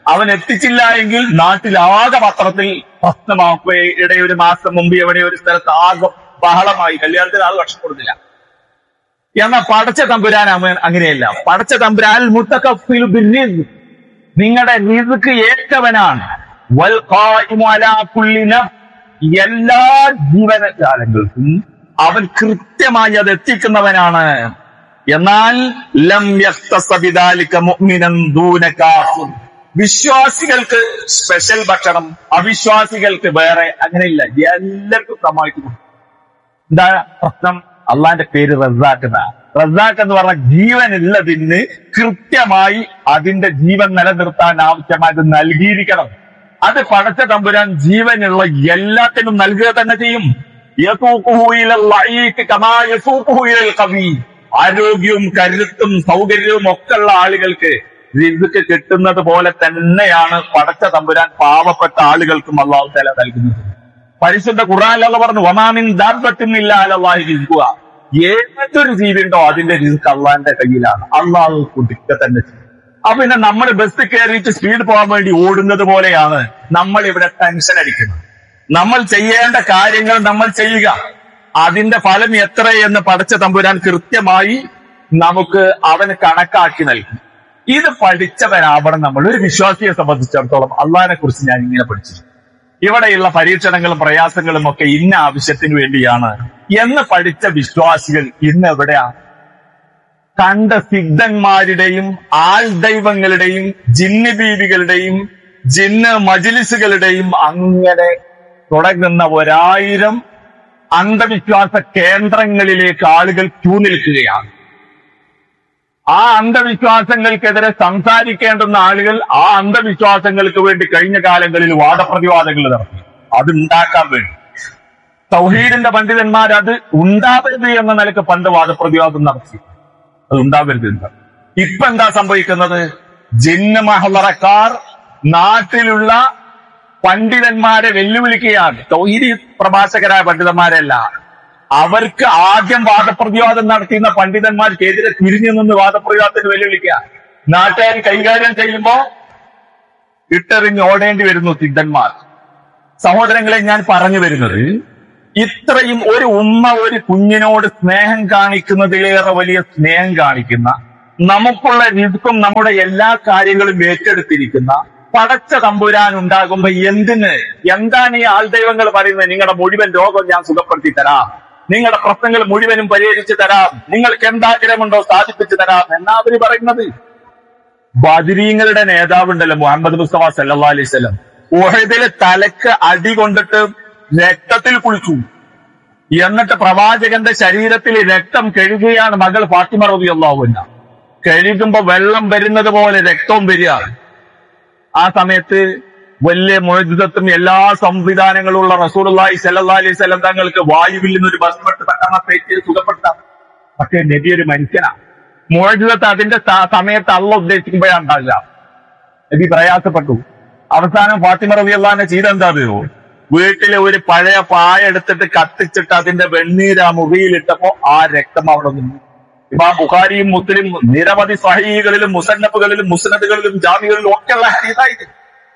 അവൻ എത്തിച്ചില്ല എങ്കിൽ നാട്ടിലാകെ പത്രത്തിൽ പ്രശ്നമാക്കുകയുടെ ഒരു മാസം മുമ്പ് എവിടെ ഒരു സ്ഥലത്ത് ആകെ ബഹളമായി കല്യാണത്തിന് ആകെ കഷ്ടപ്പെടുന്നില്ല എന്നാൽ പടച്ച തമ്പുരാൻ അവൻ അങ്ങനെയല്ല പടച്ച തമ്പുരാൻ മുത്തക്കഫിൽ ബിർരിസ്ക്. നിങ്ങളുടെ റിസ്ക് ഏറ്റവനാണ് വൽ ഖായിമു അലാ കുല്ലി നഫ്സ്. എല്ലാ ജീവനജാലങ്ങൾക്കും അവൻ കൃത്യമായി അത് എത്തിക്കുന്നവനാണ് എന്നാൽ ലം യഖ്തസ ബിദാലിക മുഅ്മിനൻ ദൂന കാഫിർ വിശ്വാസികൾക്ക് സ്പെഷ്യൽ ഭക്ഷണം അവിശ്വാസികൾക്ക് വേറെ അങ്ങനെയില്ല എല്ലാവർക്കും സമായിട്ട് കൊടുക്കും എന്താ പ്രശ്നം അള്ളാന്റെ പേര് റസാഖ് എന്നാ റസാഖ് എന്ന് പറഞ്ഞ ജീവനുള്ളതിന് കൃത്യമായി അതിന്റെ ജീവൻ നിലനിർത്താൻ ആവശ്യമായത് നൽകിയിരിക്കണം അത് പടച്ച തമ്പുരാൻ ജീവനുള്ള എല്ലാത്തിനും നൽകുക തന്നെ ചെയ്യും യസൂഖുഹു ഇലൽ ലഈഖ് കമാ യസൂഖുഹു ഇലൽ ഖവി. ആരോഗ്യവും കരുത്തും സൗകര്യവും ഒക്കെ ഉള്ള ആളുകൾക്ക് റിസ്ക് കിട്ടുന്നത് പോലെ തന്നെയാണ് പടച്ച തമ്പുരാൻ പാവപ്പെട്ട ആളുകൾക്കും അള്ളാഹു തല നൽകുന്നത് പരിശുദ്ധ ഖുറാനിലുള്ള പറഞ്ഞു വമാമിൻ ദാബത്തിനില്ല അലല്ലാഹി റിസ്ഖുക ഏതൊരു ജീവിയുണ്ടോ അതിന്റെ റിസ്ക് അള്ളാന്റെ കയ്യിലാണ് അള്ളാഹു കുട്ടിക്ക തന്നെ ചെയ്യും. അപ്പൊ പിന്നെ നമ്മൾ ബസ് കയറിയിട്ട് സ്പീഡ് പോകാൻ വേണ്ടി ഓടുന്നത് പോലെയാണ് നമ്മൾ ഇവിടെ ടെൻഷൻ അടിക്കുന്നത് നമ്മൾ ചെയ്യേണ്ട കാര്യങ്ങൾ നമ്മൾ ചെയ്യുക അതിന്റെ ഫലം എത്ര എന്ന് പടച്ച തമ്പുരാൻ കൃത്യമായി നമുക്ക് അവന് കണക്കാക്കി നൽകും ഇത് പഠിച്ചവനാവണം നമ്മൾ ഒരു വിശ്വാസിയെ സംബന്ധിച്ചിടത്തോളം അള്ളാഹിനെ കുറിച്ച് ഞാൻ ഇങ്ങനെ പഠിച്ചു ഇവിടെയുള്ള പരീക്ഷണങ്ങളും പ്രയാസങ്ങളും ഒക്കെ ഇന്ന ആവശ്യത്തിന് വേണ്ടിയാണ് എന്ന് പഠിച്ച വിശ്വാസികൾ ഇന്ന് എവിടെയാണ് കണ്ട സിദ്ധന്മാരുടെയും ആൾ ദൈവങ്ങളുടെയും ജിന്ന് ബീവികളുടെയും ജിന്ന് മജിലിസുകളുടെയും അങ്ങനെ തുടങ്ങുന്ന ഒരായിരം അന്ധവിശ്വാസ കേന്ദ്രങ്ങളിലേക്ക് ആളുകൾ ക്യൂ നിൽക്കുകയാണ് ആ അന്ധവിശ്വാസങ്ങൾക്കെതിരെ സംസാരിക്കേണ്ടുന്ന ആളുകൾ ആ അന്ധവിശ്വാസങ്ങൾക്ക് വേണ്ടി കഴിഞ്ഞ കാലങ്ങളിൽ വാദപ്രതിവാദങ്ങൾ നടത്തി അത് ഉണ്ടാക്കാൻ വേണ്ടി തൗഹീദിന്റെ പണ്ഡിതന്മാർ അത് ഉണ്ടാവരുത് എന്ന നിലക്ക് പണ്ട് വാദപ്രതിവാദം നടത്തി അത് ഉണ്ടാവരുത് എന്ന്. ഇപ്പൊ എന്താ സംഭവിക്കുന്നത് ജിന്ന് മഹളറക്കാർ നാട്ടിലുള്ള പണ്ഡിതന്മാരെ വെല്ലുവിളിക്കുകയാണ് തൗഹീദി പ്രഭാഷകരായ പണ്ഡിതന്മാരല്ല അവർക്ക് ആദ്യം വാദപ്രതിവാദം നടത്തിയിരുന്ന പണ്ഡിതന്മാർക്കെതിരെ തിരിഞ്ഞു നിന്ന് വാദപ്രതിവാദത്തിന് വെല്ലുവിളിക്കുക നാട്ടുകാർ കൈകാര്യം ചെയ്യുമ്പോ ഇട്ടെറിഞ്ഞ് ഓടേണ്ടി വരുന്നു സിദ്ധന്മാർ സഹോദരങ്ങളെ ഞാൻ പറഞ്ഞു വരുന്നത് ഇത്രയും ഒരു ഉമ്മ ഒരു കുഞ്ഞിനോട് സ്നേഹം കാണിക്കുന്നതിലേറെ വലിയ സ്നേഹം കാണിക്കുന്ന നമുക്കുള്ള രിസ്ക്കും നമ്മുടെ എല്ലാ കാര്യങ്ങളും ഏറ്റെടുത്തിരിക്കുന്ന പടച്ച തമ്പുരാൻ ഉണ്ടാകുമ്പോ എന്തിന് എന്താണ് ഈ ആൾദൈവങ്ങൾ പറയുന്നത് നിങ്ങളുടെ മുഴുവൻ രോഗം ഞാൻ സുഖപ്പെടുത്തി തരാം നിങ്ങളുടെ പ്രശ്നങ്ങൾ മുഴുവനും പരിഹരിച്ചു തരാം നിങ്ങൾക്ക് എന്താഗ്രഹമുണ്ടോ സാധിപ്പിച്ചു തരാം എന്നാ അവര് പറയുന്നത് ബദരീങ്ങളുടെ നേതാവുണ്ടല്ലോ മുഹമ്മദ് മുസ്തഫ സല്ലാ അലൈഹി സ്വലം ഉഹദില് തലക്ക് അടി കൊണ്ടിട്ട് രക്തത്തിൽ കുളിച്ചു എന്നിട്ട് പ്രവാചകന്റെ ശരീരത്തിൽ രക്തം കഴുകുകയാണ് മകൾ ഫാത്തിമ റബി അള്ളാഹുവിന കഴുകുമ്പോ വെള്ളം വരുന്നത് പോലെ രക്തവും വരികയാണ് ആ സമയത്ത് വലിയ മോചിതത്വം എല്ലാ സംവിധാനങ്ങളുള്ള റസൂലുള്ളാഹി സല്ലല്ലാഹി അലൈഹി വസല്ലം തങ്ങൾക്ക് വായുവിൽ നിന്ന് ഒരു ബസ് പെട്ട് പെട്ടെന്ന് പേറ്റ് സുഖപ്പെടുത്താം പക്ഷേ നബി ഒരു മനുഷ്യനാണ് മോചിതത്ത് അതിന്റെ സ- സമയത്ത് അള്ള ഉദ്ദേശിക്കുമ്പോഴാണ് ഉണ്ടാകുക നബി പ്രയാസപ്പെട്ടു അവസാനം ഫാത്തിമ റബി അള്ളഹാനെ ചെയ്തെന്താ അറിയോ വീട്ടിലെ ഒരു പഴയ പായ എടുത്തിട്ട് കത്തിച്ചിട്ട് അതിന്റെ വെണ്ണീര് ആ മുറിയിലിട്ടപ്പോ ആ രക്തം അവിടെ നിന്നു ഇമാം ബുഖാരിയും മുസ്ലിം നിരവധി സഹീകളിലും മുസന്നഫുകളിലും മുസ്നദുകളിലും ജാമികളിലും ഒക്കെയുള്ള ഹരീതായിട്ട്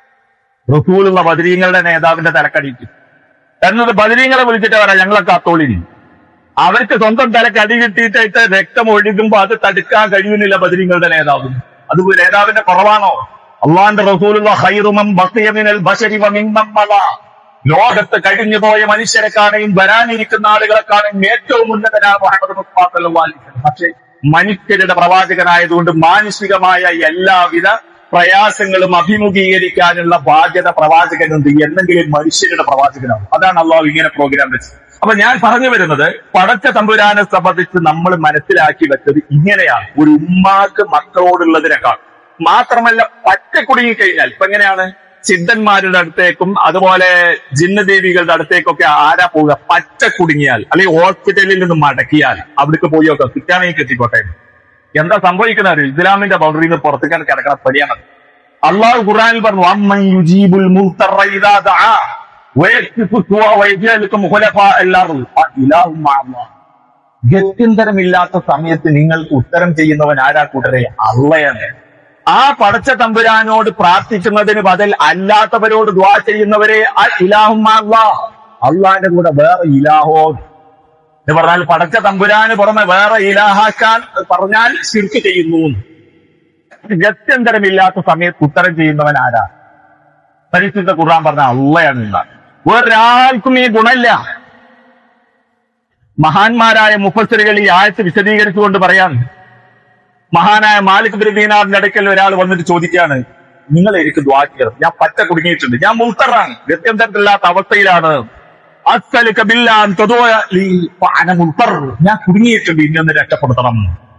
റസൂലുള്ള ബദരീങ്ങളുടെ നേതാവിന്റെ തലക്കടിയിട്ട് എന്നത് ബദരീങ്ങളെ വിളിച്ചിട്ട് പറയാം ഞങ്ങളെ കാത്തോളിനി അവർക്ക് സ്വന്തം തലക്ക് അടി കിട്ടിയിട്ട് രക്തം ഒഴുകുമ്പോ അത് തടുക്കാൻ കഴിയുന്നില്ല ബദരീങ്ങളുടെ നേതാവ് അത് നേതാവിന്റെ കുറവാണോ അള്ളാന്റെ റസൂലുള്ള ഹൈറുമം ബസിയമിനൽ ബശരി വമിമ്മം മള. ലോകത്ത് കഴിഞ്ഞു പോയ മനുഷ്യരെ കാണുകയും വരാനിരിക്കുന്ന ആളുകളെ കാണുകയും ഏറ്റവും ഉന്നതനാണ് മുഹമ്മദ് മുസ്തഫ സല്ലല്ലാഹു അലൈഹി വസല്ലം. പക്ഷേ മനുഷ്യരുടെ പ്രവാചകനായതുകൊണ്ട് മാനുഷികമായ എല്ലാവിധ പ്രയാസങ്ങളും അഭിമുഖീകരിക്കാനുള്ള ബാധ്യത പ്രവാചകനുണ്ട് എന്തെങ്കിലും മനുഷ്യരുടെ പ്രവാചകനാണ് അതാണ് അള്ളാഹു ഇങ്ങനെ പ്രോഗ്രാം വെച്ചത് അപ്പൊ ഞാൻ പറഞ്ഞു വരുന്നത് പടച്ച തമ്പുരാനെ സംബന്ധിച്ച് നമ്മൾ മനസ്സിലാക്കി വെച്ചത് ഇങ്ങനെയാണ് ഒരു ഉമ്മാക്ക് മക്കളോടുള്ളതിനേക്കാൾ മാത്രമല്ല പറ്റ കുടുങ്ങി കഴിഞ്ഞാൽ ഇപ്പൊ എങ്ങനെയാണ് സിദ്ധന്മാരുടെ അടുത്തേക്കും അതുപോലെ ജിന്നദേവികളുടെ അടുത്തേക്കൊക്കെ ആരാ പോവുക പച്ച കുടുങ്ങിയാൽ അല്ലെങ്കിൽ ഹോസ്പിറ്റലിൽ നിന്ന് മടക്കിയാൽ അവിടേക്ക് പോയി ഒക്കെ കിട്ടാണെങ്കിൽ കിട്ടിക്കോട്ടെ എന്താ സംഭവിക്കുന്നത് അറിയോ? ഇസ്ലാമിന്റെ ബൗണ്ടറിയിൽ നിന്ന് പുറത്തേക്കാണ് കിടക്കണ പടിയാണ് അള്ളാഹു ഖുറാനിൽ പറഞ്ഞു അമ്മൻ യുജീബുൽ മുൽത്തറ ഇദാ ദആ വയക്തിഫു സുവ വയജഅലുക്കും ഖുലഫാ അൽ-അർദ് ആ ഇലാഹു മഅല്ലാഹ് ഗത്യന്തരമില്ലാത്ത സമയത്ത് നിങ്ങൾക്ക് ഉത്തരം ചെയ്യുന്നവൻ ആരാ കൂട്ടരെ അള്ളയാണ് ആ പടച്ച തമ്പുരാനോട് പ്രാർത്ഥിക്കുന്നതിന് ബദൽ അല്ലാത്തവരോട് ദ്വാ ചെയ്യുന്നവരെ ആ ഇലാഹുമാ അള്ളാന്റെ കൂടെ വേറെ ഇലാഹോ എന്ന് പറഞ്ഞാൽ പടച്ച തമ്പുരാന് പുറമെ വേറെ ഇലാഹാക്കാൻ പറഞ്ഞാൽ ശിർക്ക് ചെയ്യുന്നു ഗത്യന്തരമില്ലാത്ത സമയത്ത് ഉത്തരം ചെയ്യുന്നവൻ ആരാ പരിശുദ്ധ ഖുർആൻ പറഞ്ഞ അള്ളയാണ് ഇല്ല ഒരാൾക്കും ഈ ഗുണമില്ല മഹാന്മാരായ മുഫസ്സിറുകൾ ഈ ആയത്ത് വിശദീകരിച്ചുകൊണ്ട് പറയാൻ മഹാനായ മാലിക് ബിൻ ദീനാറിന്റെ അടുക്കൽ ഒരാൾ വന്നിട്ട് ചോദിക്കുകയാണ് നിങ്ങൾ എനിക്ക് ദ്വാ ചെയ്യണം ഞാൻ പറ്റ കുടുങ്ങിയിട്ടുണ്ട് ഞാൻ മുൽത്തറാണ് ഗത്യന്തരമില്ലാത്ത അവസ്ഥയിലാണ് അസ്സലുക ബില്ലാൻ തദുഅ ലീ ഫഅന മുൽത്തർ. ഞാൻ കുടുങ്ങിയിട്ടുണ്ട് ഇനി ഒന്ന് രക്ഷപ്പെടുത്തണം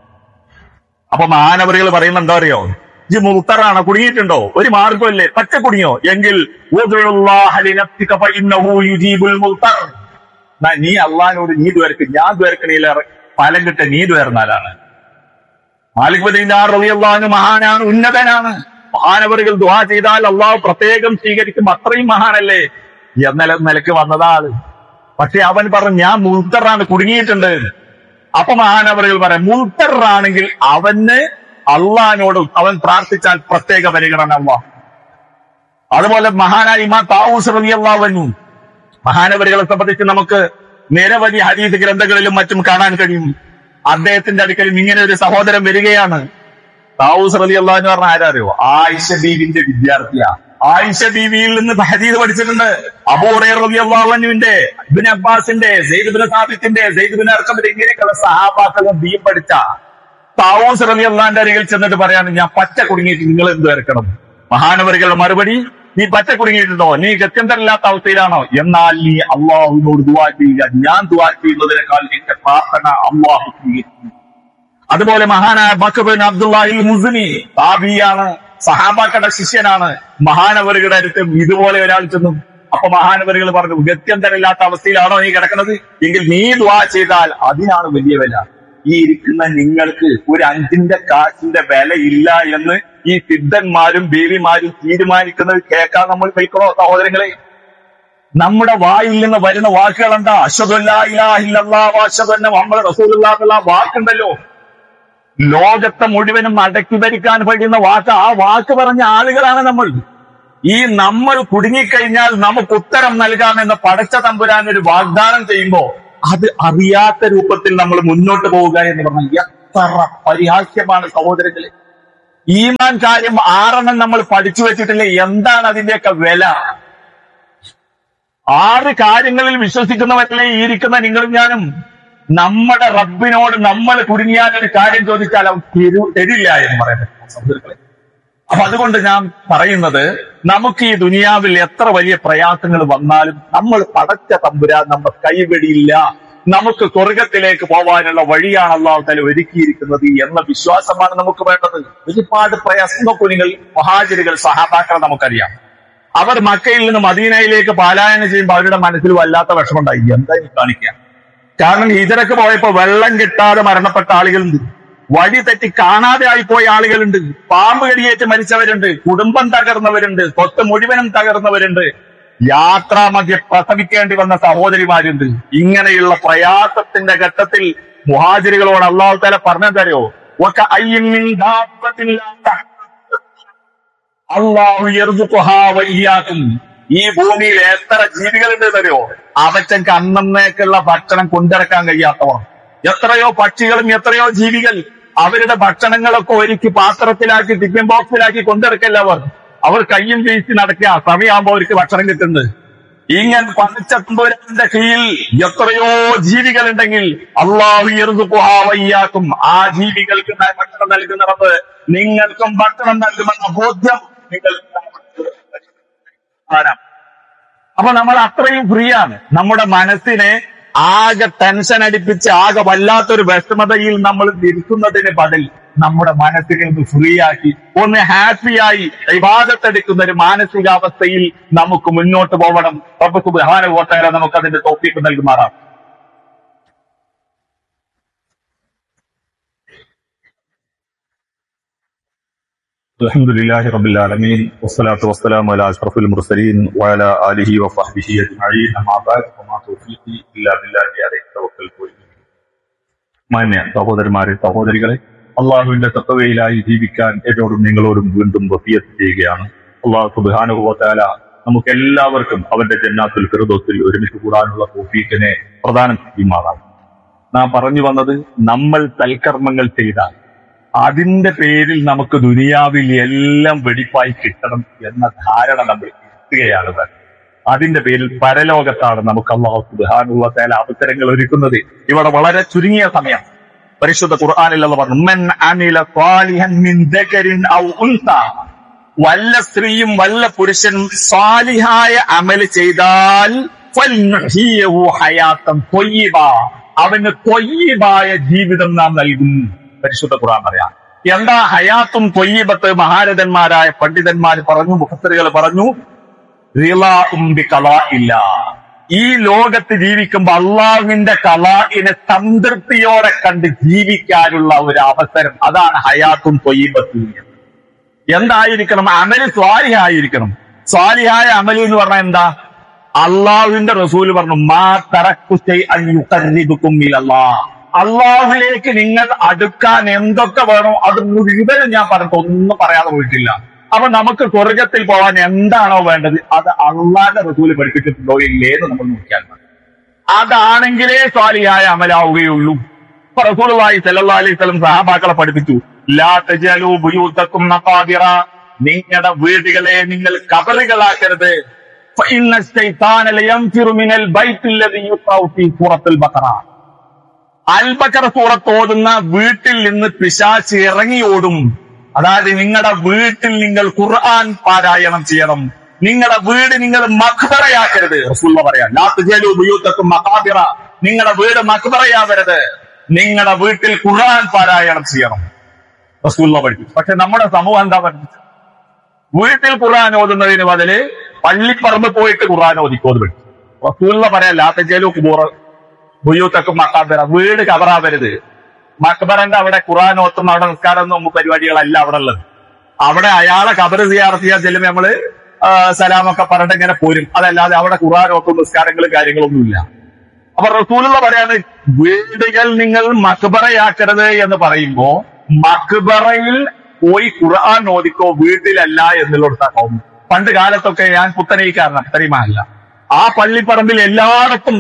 അപ്പൊ മഹാനവറികൾ പറയുന്ന എന്താ അറിയോ ഈ മുൽത്തറാണ് കുടുങ്ങിയിട്ടുണ്ടോ ഒരു മാർഗമല്ലേ പച്ച കുടുങ്ങിയോ എങ്കിൽ ഉദ്ഉല്ലാഹ ലിനഫ്സിക ഫഇന്നഹു യുജീബുൽ മുൽത്തർ. എന്നാ നീ അള്ളഹാനോട് നീ ദ്വരക്ക് ഞാൻ ദ്വരക്കണയിലേറെ ഫലം കിട്ട നീ ദ്വരന്നാലാണ് മാലിക് റളിയല്ലാഹു മഹാനാണ് ഉന്നതനാണ് മഹാനവറുകൾ ദുആ ചെയ്താൽ അള്ളാഹു പ്രത്യേകം സ്വീകരിക്കും അത്രയും മഹാനല്ലേ എന്നല നിലക്ക് വന്നതാണ് പക്ഷെ അവൻ പറഞ്ഞു ഞാൻ മുൽത്തറാണ് കുടുങ്ങിയിട്ടുണ്ട് അപ്പൊ മഹാനവറുകൾ പറയാം മുൽത്തറാണെങ്കിൽ അവന് അള്ളഹാനോട് അവൻ പ്രാർത്ഥിച്ചാൽ പ്രത്യേക പരിഗണന അള്ളാഹ് അതുപോലെ മഹാനായ ഇമാ താവൂസ് റളിയല്ലാഹു മഹാനവരുകളെ സംബന്ധിച്ച് നമുക്ക് നിരവധി ഹദീസ് ഗ്രന്ഥങ്ങളിലും മറ്റും കാണാൻ കഴിയും അദ്ദേഹത്തിന്റെ അടുക്കൽ ഇങ്ങനെ ഒരു സഹോദരൻ വരികയാണ് താവൂസ് റലി അള്ളാഹ് എന്ന് പറഞ്ഞ ആരാ അറിയോ ആയിഷ ബീവിന്റെ വിദ്യാർത്ഥിയാ ആയിഷ ബീവിയിൽ നിന്ന് ഹദീസ് പഠിച്ചിട്ടുണ്ട് അബൂറേ റലി അള്ളാഹുവിന്റെ ഇബിൻ അബ്ബാസിന്റെ സെയ്ദ് സാബിത്തിന്റെ സെയ്ദ് അർക്കമിന്റെ ഇങ്ങനെയൊക്കെയുള്ള സഹാബാക്കളും ദീം പഠിച്ച താവൂസ് റലി അള്ളാന്റെ അരികിൽ ചെന്നിട്ട് പറയാണ് ഞാൻ പച്ച കുടുങ്ങിയിട്ട് നിങ്ങൾ എന്ത് വരക്കണം മഹാനവരികളുടെ മറുപടി നീ പച്ച കുടുങ്ങിയിട്ടുണ്ടോ നീ ഗത്യന്തരമില്ലാത്ത അവസ്ഥയിലാണോ എന്നാൽ നീ അള്ളാഹുവിനോട് ദുവാ ചെയ്യുക ഞാൻ ദുവാ ചെയ്യുന്നതിനേക്കാൾ നിന്റെ പ്രാർത്ഥന അള്ളാഹു സ്വീകരിക്കും അതുപോലെ മഹാനായ ബക്കബിൻ അബ്ദുല്ലാഹിൽ മുസ്ലിം താബിയാണ് സഹാബാക്കളുടെ ശിഷ്യനാണ് മഹാനവറുകളുടെ അടുത്ത് ഇതുപോലെ ഒരാൾ ചെന്നു അപ്പൊ മഹാനവറുകൾ പറഞ്ഞു ഗത്യന്തരമില്ലാത്ത അവസ്ഥയിലാണോ നീ കിടക്കുന്നത് എങ്കിൽ നീ ദ്വാ ചെയ്താൽ അതിനാണ് വലിയ വില ഈ ഇരിക്കുന്ന നിങ്ങൾക്ക് ഒരു അഞ്ചിന്റെ കാശിന്റെ വില ഇല്ല എന്ന് ഈ സിദ്ധന്മാരും ദേവിമാരും തീരുമാനിക്കുന്നത് കേൾക്കാൻ നമ്മൾ പോയിക്കണോ സഹോദരങ്ങളെ നമ്മുടെ വായിൽ നിന്ന് വരുന്ന വാക്കുകൾ എന്താ അശ്വതല്ല മുഹമ്മദ് റസൂലുള്ള എന്നുള്ള വാക്കുണ്ടല്ലോ ലോകത്തെ മുഴുവനും അടക്കി ഭരിക്കാൻ കഴിയുന്ന വാക്ക് ആ വാക്ക് പറഞ്ഞ ആളുകളാണ് നമ്മൾ ഈ നമ്മൾ കുടുങ്ങിക്കഴിഞ്ഞാൽ നമുക്ക് ഉത്തരം നൽകാമെന്ന് പടച്ച തമ്പുരാൻ ഒരു വാഗ്ദാനം ചെയ്യുമ്പോ അത് അറിയാത്ത രൂപത്തിൽ നമ്മൾ മുന്നോട്ട് പോവുക എന്ന് പറഞ്ഞാൽ എത്ര പരിഹാസ്യമാണ് സഹോദരങ്ങളെ ഈമാൻ കാര്യം ആറെണ്ണം നമ്മൾ പഠിച്ചു വെച്ചിട്ടില്ലേ എന്താണ് അതിന്റെയൊക്കെ വില ആറ് കാര്യങ്ങളിൽ വിശ്വസിക്കുന്നവരല്ലേ ഈ ഇരിക്കുന്ന നിങ്ങളും ഞാനും നമ്മുടെ റബ്ബിനോട് നമ്മൾ കുടുങ്ങിയാൽ ഒരു കാര്യം ചോദിച്ചാൽ അവൻ തരൂ തരില്ല എന്ന് പറയുന്നത് സഹോദരങ്ങളെ അപ്പൊ അതുകൊണ്ട് ഞാൻ പറയുന്നത് നമുക്ക് ഈ ദുനിയാവിൽ എത്ര വലിയ പ്രയാസങ്ങൾ വന്നാലും നമ്മൾ പടച്ച തമ്പുരാൻ നമ്മൾ കൈവെടിയില്ല നമുക്ക് സ്വർഗത്തിലേക്ക് പോവാനുള്ള വഴിയാണ് അള്ളാഹു തല ഒരുക്കിയിരിക്കുന്നത് എന്ന വിശ്വാസമാണ് നമുക്ക് വേണ്ടത് ഒരുപാട് പ്രയാസം നോക്കൂ നിങ്ങൾ മഹാചരികൾ സഹാബാക്കളെ നമുക്കറിയാം അവർ മക്കയിൽ നിന്ന് മദീനയിലേക്ക് പാലായനം ചെയ്യുമ്പോൾ അവരുടെ മനസ്സിൽ വല്ലാത്ത വിഷമുണ്ടായി എന്താ ഈ കാണിക്കുക കാരണം ഹിജറക്ക് പോയപ്പോ വെള്ളം കിട്ടാതെ മരണപ്പെട്ട ആളുകളുണ്ട് വഴി തെറ്റി കാണാതെ ആയിപ്പോയ ആളുകളുണ്ട് പാമ്പ് കടിയേറ്റ് മരിച്ചവരുണ്ട് കുടുംബം തകർന്നവരുണ്ട് സ്വത്ത് മുഴുവനും തകർന്നവരുണ്ട് യാത്രാ മധ്യ പ്രസവിക്കേണ്ടി വന്ന സഹോദരിമാരുണ്ട് ഇങ്ങനെയുള്ള പ്രയാസത്തിന്റെ ഘട്ടത്തിൽ മുഹാജിരികളോട് അള്ളാഹു തല പറഞ്ഞു തരോ ഒക്കെ അള്ളാഹു യർസുഖുഹാ വയ്യാക്കും ഈ ഭൂമിയിൽ എത്ര ജീവികളുണ്ട് എന്നറിയോ അവറ്റക്ക് അന്നേക്കുള്ള ഭക്ഷണം കൊണ്ടിറക്കാൻ കഴിയാത്തവർ എത്രയോ പക്ഷികളും എത്രയോ ജീവികൾ അവരുടെ ഭക്ഷണങ്ങളൊക്കെ ഒരുക്കി പാത്രത്തിലാക്കി ടിഫിൻ ബോക്സിലാക്കി കൊണ്ടിറക്കല്ല അവർ അവർ കയ്യും വീശി നടക്കുക സമയമാകുമ്പോ അവർക്ക് ഭക്ഷണം കിട്ടുന്നത് ഇങ്ങനെ പതിച്ചമ്പുരന്റെ കീഴിൽ എത്രയോ ജീവികളുണ്ടെങ്കിൽ അള്ളാഹു യർസുഖുഹാ വയ്യാക്കും ആ ജീവികൾക്ക് ഭക്ഷണം നൽകുന്നത് നിങ്ങൾക്കും ഭക്ഷണം നൽകുമെന്ന ബോധ്യം നിങ്ങൾക്ക് ആരാ? അപ്പൊ നമ്മൾ അത്രയും ഫ്രീ ആണ് നമ്മുടെ മനസ്സിനെ ആകെ ടെൻഷൻ അടിപ്പിച്ച് ആകെ വല്ലാത്തൊരു വിഷമതയിൽ നമ്മൾ ഇരിക്കുന്നതിന് ബദൽ നമ്മുടെ മനസ്സിനെ ഒന്ന് ഫ്രീ ആക്കി ഒന്ന് ഹാപ്പിയായി വിവാദത്തെടുക്കുന്ന ഒരു മാനസികാവസ്ഥയിൽ നമുക്ക് മുന്നോട്ട് പോകണം റബ്ബ് സുബ്ഹാനഹു വ തആല നമുക്ക് അതിന്റെ തോപ്പിക്ക് നൽകുമാറാം الحمد لله رب العالمين والصلاة والسلام على أشرف المرسلين وعلى آله وصحبه أجمعين أما بعد وما توفيقي إلا بالله عليه توكلت وإليه മാന്യ സഹോദരന്മാരെ സഹോദരികളെ അള്ളാഹുവിന്റെ തത്വയിലായി ജീവിക്കാൻ എന്നോടും നിങ്ങളോടും വീണ്ടും വസിയത്ത് ചെയ്യുകയാണ് അള്ളാഹു സുബാനുഭവത്താല നമുക്ക് എല്ലാവർക്കും അവന്റെ ജന്നാത്തുൽ ഫിറദോസിൽ ഒരുമിച്ച് കൂടാനുള്ള തോഫീക്കിനെ പ്രദാനം ചെയ്യുമാറാണ് നാം പറഞ്ഞു വന്നത് നമ്മൾ തൽക്കർമ്മങ്ങൾ ചെയ്താൽ അതിന്റെ പേരിൽ നമുക്ക് ദുനിയാവിൽ എല്ലാം വെടിപ്പായി കിട്ടണം എന്ന ധാരണ നമ്മൾ എത്തുകയാണ് വേണ്ടത്. അതിന്റെ പേരിൽ പരലോകത്താണ് നമുക്ക് അള്ളാഹു സുബാനുഭവത്താല അവസരങ്ങൾ ഒരുക്കുന്നത് ഇവിടെ വളരെ ചുരുങ്ങിയ സമയം പരിശുദ്ധ ഖുർആാനിൽ അല്ല പറഞ്ഞു "മൻ അമില സ്വാലിഹൻ മിൻ ദക്കരിൻ ഔ ഉൻസ." വല്ല സ്ത്രീയും വല്ല പുരുഷനും സാലിഹായ അമല് ചെയ്താൽ ഫൽനുഹ്യിയഹു ഹയാത്തൻ ത്വയ്യിബ. അവന് ത്വയ്യിബായ ജീവിതം നാം നൽകും പരിശുദ്ധ ഖുർആൻ പറയാം എന്താ ഹയാത്തും ത്വയ്യിബത്ത് മഹാരഥന്മാരായ പണ്ഡിതന്മാർ പറഞ്ഞു മുഖത്തറുകൾ പറഞ്ഞു റിളാഉം ബിഖളാഇല്ല. ഈ ലോകത്ത് ജീവിക്കുമ്പോൾ അള്ളാഹുവിന്റെ കലാഇനെ സംതൃപ്തിയോടെ കണ്ട് ജീവിക്കാനുള്ള ഒരു അവസരം അതാണ് ഹയാത്തും തൊയ്യബത്തും എന്തായിരിക്കണം അമല് സ്വാലിഹായിരിക്കണം സ്വാലിഹായ അമല് എന്ന് പറഞ്ഞാൽ എന്താ അള്ളാഹുവിന്റെ റസൂല് പറഞ്ഞു മാ തറക്കുക്കും അള്ളാഹുലേക്ക് നിങ്ങൾ അടുക്കാൻ എന്തൊക്കെ വേണോ അത് മുഴുവനും ഞാൻ പറഞ്ഞിട്ട് ഒന്നും പറയാതെ പോയിട്ടില്ല അപ്പൊ നമുക്ക് സ്വർഗത്തിൽ പോകാൻ എന്താണോ വേണ്ടത് അത് അള്ളാന്റെ റസൂല് പഠിപ്പിച്ചിട്ടുണ്ടോ ഇല്ലേ എന്ന് നമ്മൾ നോക്കിയാൽ മതി അതാണെങ്കിലേ സ്വാലിയായ അമലാവുകയുള്ളൂ ഇപ്പൊ റസൂലുള്ളാഹി സല്ലല്ലാഹു അലൈഹി വസല്ലം സഹാബാക്കളെ പഠിപ്പിച്ചു ലാ തജലു ബുയൂതക്കും മഖാബിറ നിങ്ങളുടെ വീടുകളെ നിങ്ങൾ കബറുകളാക്കരുത് ഫഇന്ന ശൈത്താന ലയൻഫിറു മിനൽ ബൈത്തിൽ ലദി യുഖറഉ ഫീ സൂറത്തുൽ ബഖറ അൽബക്കറ സൂറത്ത് ഓതുന്ന വീട്ടിൽ നിന്ന് പിശാച്ച് ഇറങ്ങി ഓടും അതായത് നിങ്ങളുടെ വീട്ടിൽ നിങ്ങൾ ഖുർആൻ പാരായണം ചെയ്യണം നിങ്ങളുടെ വീട് നിങ്ങൾ മഖബറയാക്കരുത് റസൂള്ള പറയാം ലാ തജലു ബുയൂതക്കും മഖാബിറ നിങ്ങളുടെ വീട് മഖബറയാവരുത് നിങ്ങളുടെ വീട്ടിൽ ഖുർആൻ പാരായണം ചെയ്യണം റസൂള്ള പഠിപ്പിച്ചു പക്ഷെ നമ്മുടെ സമൂഹം എന്താ പഠിപ്പിച്ചത് വീട്ടിൽ ഖുർആൻ ഓതുന്നതിന് ബദല് പള്ളിപ്പറമ്പ് പോയിട്ട് ഖുർആൻ ഓതിക്കോത് പഠിച്ചു റസൂള്ള പറയാം ലാ തജലു കുബൂറ ബുയൂത്തക്കും മക്കാബിറ വീട് കബറാവരുത് മക്ബറന്റെ അവിടെ ഖുർആൻ ഓത്തും അവിടെ നിസ്കാരം ഒന്നും പരിപാടികളല്ല അവിടെ ഉള്ളത് അവിടെ അയാളെ കബറ് സിയാർത്ത് ചെയ്യാൻ ചെല്ലുമ്പോ നമ്മള് ആ, സലാമൊക്കെ പറഞ്ഞിട്ട് ഇങ്ങനെ പോരും അതല്ലാതെ അവിടെ ഖുർആൻ ഓത്തും നിസ്കാരങ്ങളും കാര്യങ്ങളൊന്നുമില്ല അപ്പൊ റസൂലുള്ള പറയാണ് വീടുകൾ നിങ്ങൾ മക്ബറയാക്കരുത് എന്ന് പറയുമ്പോ മക്ബറയിൽ പോയി ഖുർആൻ ഓദിക്കോ വീട്ടിലല്ല എന്നുള്ളിടത്താക്കും പണ്ട് കാലത്തൊക്കെ ഞാൻ പുത്തനൈക്കാരനാണ് പുത്തരിമല്ല ആ പള്ളിപ്പറമ്പിൽ എല്ലായിടത്തും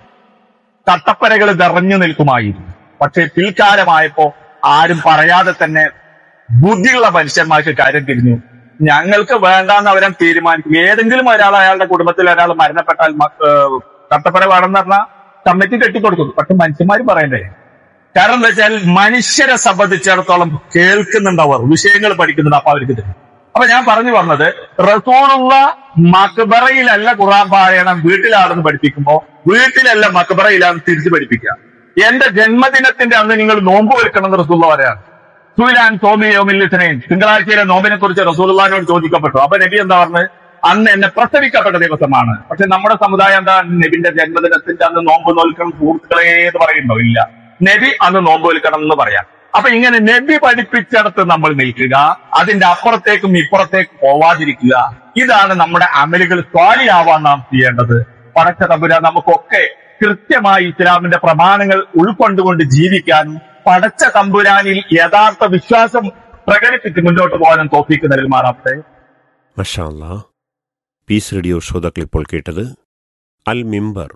തട്ടപ്പരകൾ നിറഞ്ഞു നിൽക്കുമായിരുന്നു പക്ഷെ പിൽക്കാലമായപ്പോ ആരും പറയാതെ തന്നെ ബുദ്ധിയുള്ള മനുഷ്യന്മാർക്ക് കാര്യം തിരിഞ്ഞു ഞങ്ങൾക്ക് വേണ്ടാന്ന് അവരെ തീരുമാനിക്കും ഏതെങ്കിലും ഒരാൾ അയാളുടെ കുടുംബത്തിൽ ഒരാൾ മരണപ്പെട്ടാൽ മ- ഏഹ് തട്ടപ്പര വേണമെന്ന് പറഞ്ഞാൽ കമ്മിറ്റി കെട്ടിക്കൊടുക്കും പക്ഷെ മനുഷ്യന്മാർ പറയണ്ടേ കാരണം എന്താ വെച്ചാൽ മനുഷ്യരെ സംബന്ധിച്ചിടത്തോളം കേൾക്കുന്നുണ്ടവർ വിഷയങ്ങൾ പഠിക്കുന്നുണ്ട് അപ്പൊ അവർക്ക് തരും അപ്പൊ ഞാൻ പറഞ്ഞു വന്നത് റസൂളുള്ള മക്ബറയിലല്ല ഖുറാൻ പാരായണം വീട്ടിലാണെന്ന് പഠിപ്പിക്കുമ്പോ വീട്ടിലല്ല മക്ബറയിലാണ് തിരിച്ചു പഠിപ്പിക്കുക എന്റെ ജന്മദിനത്തിന്റെ അന്ന് നിങ്ങൾ നോമ്പ് വെക്കണം എന്ന് റസൂള്ള പറയാണ് സുലാൻ സോമിയോമില്ലിസനെയും തിങ്കളാഴ്ചയിലെ നോമ്പിനെ കുറിച്ച് റസൂലുള്ളാഹിനോട് ചോദിക്കപ്പെട്ടു അപ്പൊ നബി എന്താ പറഞ്ഞത് അന്ന് എന്നെ പ്രസവിക്കപ്പെട്ട ദിവസമാണ് പക്ഷെ നമ്മുടെ സമുദായം എന്താ നബിന്റെ ജന്മദിനത്തിന്റെ അന്ന് നോമ്പ് നോൽക്കണം സുഹൃത്തുക്കളെ എന്ന് പറയുന്നോ ഇല്ല നബി അന്ന് നോമ്പ് നോൽക്കണം എന്ന് പറയാം അപ്പൊ ഇങ്ങനെ നബി പഠിപ്പിച്ചിടത്ത് നമ്മൾ നിൽക്കുക അതിന്റെ അപ്പുറത്തേക്കും ഇപ്പുറത്തേക്കും പോവാതിരിക്കുക ഇതാണ് നമ്മുടെ അമലുകൾ സ്വാലിയാവാൻ നാം ചെയ്യേണ്ടത് പടച്ച തമ്പുര നമുക്കൊക്കെ കൃത്യമായി ഇസ്ലാമിന്റെ പ്രമാണങ്ങൾ ഉൾക്കൊണ്ടുകൊണ്ട് ജീവിക്കാനും പടച്ച തമ്പുരാനിൽ യഥാർത്ഥ വിശ്വാസം പ്രകടിപ്പിച്ച് മുന്നോട്ട് പോകാനും തോപ്പിക്ക് നൽകുമാറാവട്ടെ മഷാ അല്ലാ പീസ് റേഡിയോ ശ്രോതാക്കൾ ഇപ്പോൾ കേട്ടത് അൽ മിമ്പർ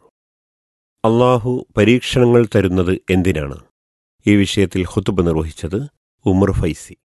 അള്ളാഹു പരീക്ഷണങ്ങൾ തരുന്നത് എന്തിനാണ് ഈ വിഷയത്തിൽ ഹുത്തുബ നിർവഹിച്ചത് ഉമർ ഫൈസി